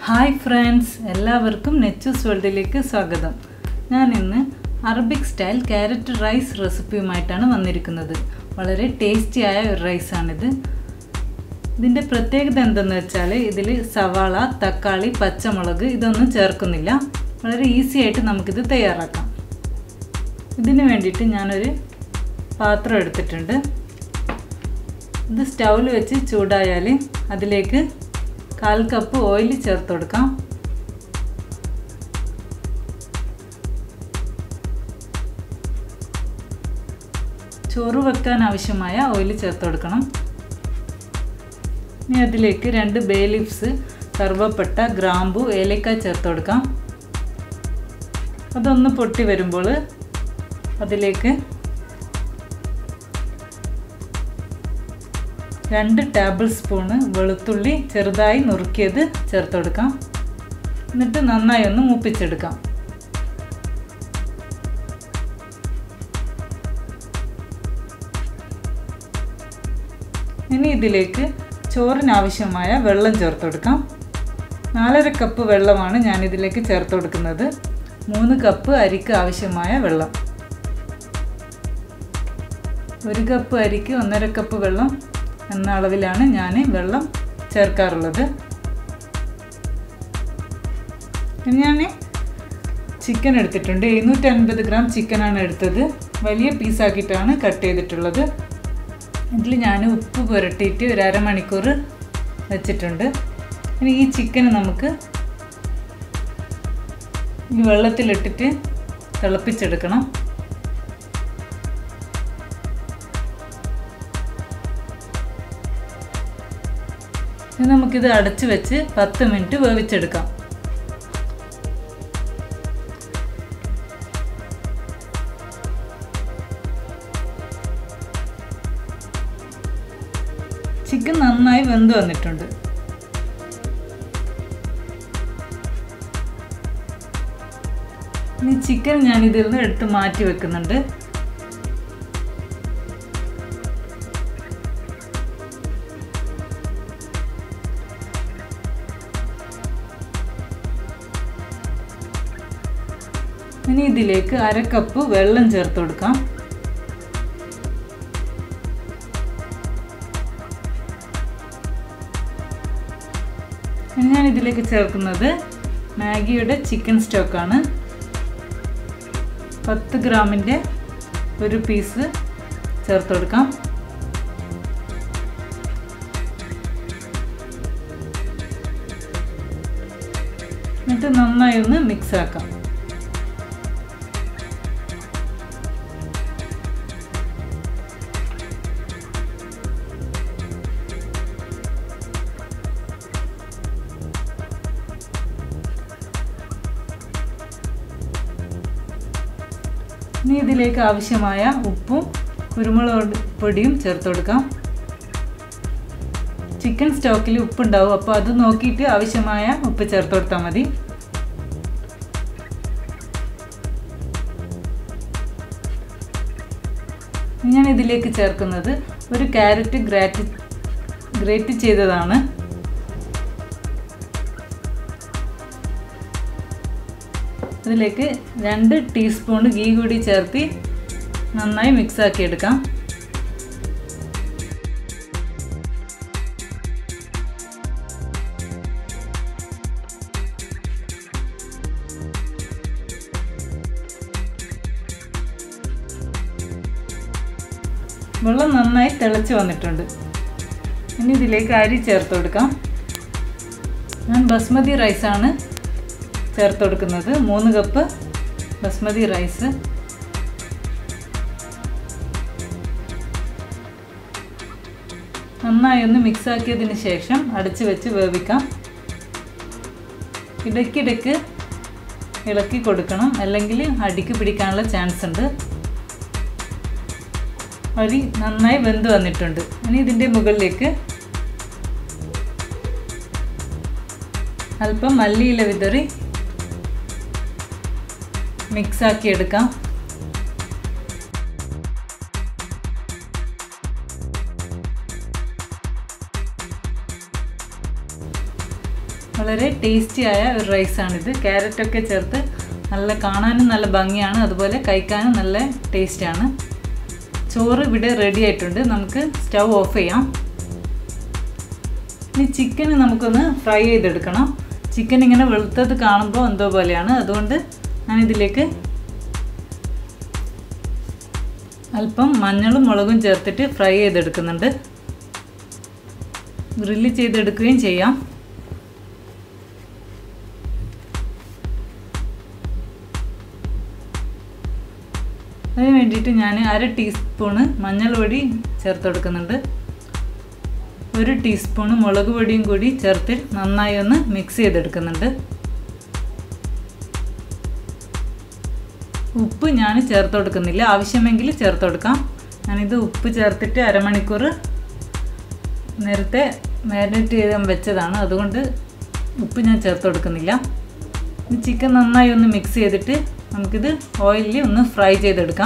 hi friends എല്ലാവർക്കും നെച്ചൂസ് വേൾഡിലേക്ക് സ്വാഗതം ഞാൻ ഇന്ന് അറബിക് സ്റ്റൈൽ ക്യാരറ്റ് റൈസ് റെസിപ്പിയുമായിട്ടാണ് വന്നിരിക്കുന്നത് വളരെ ടേസ്റ്റിയായ ഒരു റൈസാണിത് ഇതിൻ്റെ പ്രത്യേകത എന്തെന്ന് വെച്ചാൽ ഇതിൽ സവാള തക്കാളി പച്ചമുളക് ഇതൊന്നും ചേർക്കുന്നില്ല വളരെ ഈസി ആയിട്ട് നമുക്കിത് തയ്യാറാക്കാം ഇതിന് വേണ്ടിയിട്ട് ഞാനൊരു പാത്രം എടുത്തിട്ടുണ്ട് ഇത് സ്റ്റൗവിൽ വെച്ച് ചൂടായാൽ അതിലേക്ക് കാൽ കപ്പ് ഓയിൽ ചേർത്ത് കൊടുക്കാം ചോറ് വെക്കാൻ ആവശ്യമായ ഓയിൽ ചേർത്ത് കൊടുക്കണം ഇനി അതിലേക്ക് രണ്ട് ബേ ലീവ്സ് കറുവപ്പട്ട ഗ്രാമ്പു ഏലക്ക ചേർത്ത് കൊടുക്കാം അതൊന്ന് പൊട്ടി വരുമ്പോൾ അതിലേക്ക് രണ്ട് ടേബിൾ സ്പൂണ് വെളുത്തുള്ളി ചെറുതായി നുറുക്കിയത് ചേർത്ത് കൊടുക്കാം എന്നിട്ട് നന്നായി ഒന്ന് മൂപ്പിച്ചെടുക്കാം ഇനി ഇതിലേക്ക് ചോറിനാവശ്യമായ വെള്ളം ചേർത്ത് കൊടുക്കാം നാലര കപ്പ് വെള്ളമാണ് ഞാൻ ഇതിലേക്ക് ചേർത്ത് കൊടുക്കുന്നത് മൂന്ന് കപ്പ് അരിക്ക് ആവശ്യമായ വെള്ളം ഒരു കപ്പ് അരിക്ക് ഒന്നര കപ്പ് വെള്ളം എന്ന അളവിലാണ് ഞാൻ വെള്ളം ചേർക്കാറുള്ളത് ഞാൻ ചിക്കൻ എടുത്തിട്ടുണ്ട് എഴുന്നൂറ്റി അൻപത് ഗ്രാം ചിക്കനാണ് എടുത്തത് വലിയ പീസാക്കിയിട്ടാണ് കട്ട് ചെയ്തിട്ടുള്ളത് ഇതിൽ ഞാൻ ഉപ്പ് പുരട്ടിയിട്ട് ഒരു അരമണിക്കൂർ വെച്ചിട്ടുണ്ട് ഇനി ഈ ചിക്കൻ നമുക്ക് ഈ വെള്ളത്തിലിട്ടിട്ട് തിളപ്പിച്ചെടുക്കണം ഇനി നമുക്കിത് അടച്ച് വെച്ച് പത്ത് മിനിറ്റ് വേവിച്ചെടുക്കാം ചിക്കൻ നന്നായി വെന്ത് വന്നിട്ടുണ്ട് ഇനി ചിക്കൻ ഞാൻ ഇതിൽ നിന്ന് എടുത്ത് മാറ്റി വെക്കുന്നുണ്ട് ഇനി ഇതിലേക്ക് അര കപ്പ് വെള്ളം ചേർത്ത് കൊടുക്കാം ഞാൻ ഇതിലേക്ക് ചേർക്കുന്നത് മാഗിയുടെ ചിക്കൻ സ്റ്റോക്കാണ് പത്ത് ഗ്രാമിൻ്റെ ഒരു പീസ് ചേർത്ത് കൊടുക്കാം എന്നിട്ട് നന്നായി ഒന്ന് മിക്സ് ആക്കാം ഇനി ഇതിലേക്ക് ആവശ്യമായ ഉപ്പും കുരുമുളക് പൊടിയും ചേർത്ത് കൊടുക്കാം ചിക്കൻ സ്റ്റോക്കിൽ ഉപ്പുണ്ടാവും അപ്പോൾ അത് നോക്കിയിട്ട് ആവശ്യമായ ഉപ്പ് ചേർത്ത് കൊടുത്താൽ മതി ഞാൻ ഇതിലേക്ക് ചേർക്കുന്നത് ഒരു ക്യാരറ്റ് ഗ്രാറ്റ് ഗ്രേറ്റ് ചെയ്തതാണ് അതിലേക്ക് രണ്ട് ടീസ്പൂൺ ഗീ കൂടി ചേർത്ത് നന്നായി മിക്സാക്കി എടുക്കാം വെള്ളം നന്നായി തിളച്ച് വന്നിട്ടുണ്ട് ഇനി ഇതിലേക്ക് അരി ചേർത്ത് കൊടുക്കാം ഞാൻ ബസ്മതി റൈസാണ് ചേർത്ത് കൊടുക്കുന്നത് മൂന്ന് കപ്പ് ബസ്മതി റൈസ് നന്നായി ഒന്ന് മിക്സ് ആക്കിയതിന് ശേഷം അടച്ച് വെച്ച് വേവിക്കാം ഇടയ്ക്കിടയ്ക്ക് ഇളക്കി കൊടുക്കണം അല്ലെങ്കിൽ അടിക്ക് പിടിക്കാനുള്ള ചാൻസ് ഉണ്ട് അരി നന്നായി വെന്ത് വന്നിട്ടുണ്ട് ഇനി ഇതിൻ്റെ മുകളിലേക്ക് അല്പം മല്ലിയില വിതറി മിക്സാക്കി എടുക്കാം വളരെ ടേസ്റ്റി ആയ ഒരു റൈസാണിത് ക്യാരറ്റൊക്കെ ചേർത്ത് നല്ല കാണാനും നല്ല ഭംഗിയാണ് അതുപോലെ കഴിക്കാനും നല്ല ടേസ്റ്റാണ് ചോറ് ഇവിടെ റെഡി ആയിട്ടുണ്ട് നമുക്ക് സ്റ്റൗ ഓഫ് ചെയ്യാം ഇനി ചിക്കൻ നമുക്കൊന്ന് ഫ്രൈ ചെയ്തെടുക്കണം ചിക്കൻ ഇങ്ങനെ വെളുത്തത് കാണുമ്പോൾ എന്തോ പോലെയാണ് അതുകൊണ്ട് ഞാനിതിലേക്ക് അല്പം മഞ്ഞളും മുളകും ചേർത്തിട്ട് ഫ്രൈ ചെയ്തെടുക്കുന്നുണ്ട് ഗ്രില്ല് ചെയ്തെടുക്കുകയും ചെയ്യാം അതിന് വേണ്ടിയിട്ട് ഞാൻ അര ടീസ്പൂണ് മഞ്ഞൾ പൊടി ചേർത്ത് കൊടുക്കുന്നുണ്ട് ഒരു ടീസ്പൂണ് മുളക് പൊടിയും കൂടി ചേർത്ത് നന്നായി ഒന്ന് മിക്സ് ചെയ്തെടുക്കുന്നുണ്ട് ഉപ്പ് ഞാൻ ചേർത്ത് കൊടുക്കുന്നില്ല ആവശ്യമെങ്കിൽ ചേർത്ത് കൊടുക്കാം ഞാനിത് ഉപ്പ് ചേർത്തിട്ട് അരമണിക്കൂർ നേരത്തെ മാരിനേറ്റ് ചെയ്ത് വെച്ചതാണ് അതുകൊണ്ട് ഉപ്പ് ഞാൻ ചേർത്ത് കൊടുക്കുന്നില്ല ചിക്കൻ നന്നായി ഒന്ന് മിക്സ് ചെയ്തിട്ട് നമുക്കിത് ഓയിലിൽ ഒന്ന് ഫ്രൈ ചെയ്തെടുക്കാം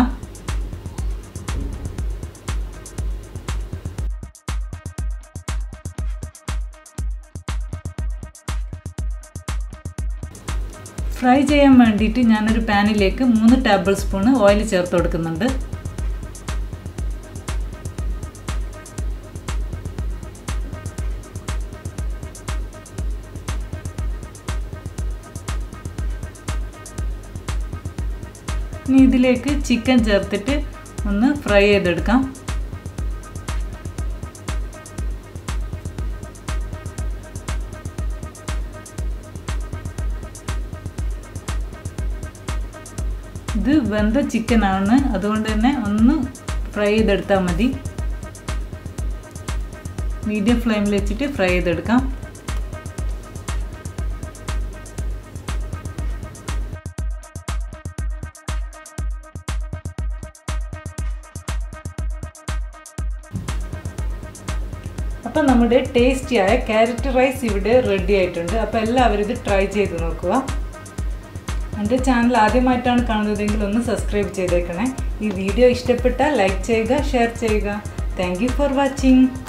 ഫ്രൈ ചെയ്യാൻ വേണ്ടിയിട്ട് ഞാനൊരു പാനിലേക്ക് മൂന്ന് ടേബിൾ സ്പൂണ് ഓയിൽ ചേർത്ത് കൊടുക്കുന്നുണ്ട് ഇനി ഇതിലേക്ക് ചിക്കൻ ചേർത്തിട്ട് ഒന്ന് ഫ്രൈ ചെയ്തെടുക്കാം ഇത് വെന്ത ചിക്കനാണ് അതുകൊണ്ട് തന്നെ ഒന്ന് ഫ്രൈ ചെയ്തെടുത്താൽ മതി മീഡിയം ഫ്ലെയിമിൽ വെച്ചിട്ട് ഫ്രൈ ചെയ്തെടുക്കാം അപ്പം നമ്മുടെ ടേസ്റ്റിയായ ക്യാരറ്റ് റൈസ് ഇവിടെ റെഡി ആയിട്ടുണ്ട് അപ്പോൾ എല്ലാവരും ഇത് ട്രൈ ചെയ്ത് നോക്കുക എൻ്റെ ചാനൽ ആദ്യമായിട്ടാണ് കാണുന്നതെങ്കിൽ ഒന്ന് സബ്സ്ക്രൈബ് ചെയ്തേക്കണേ ഈ വീഡിയോ ഇഷ്ടപ്പെട്ടാൽ ലൈക്ക് ചെയ്യുക ഷെയർ ചെയ്യുക താങ്ക് ഫോർ വാച്ചിങ്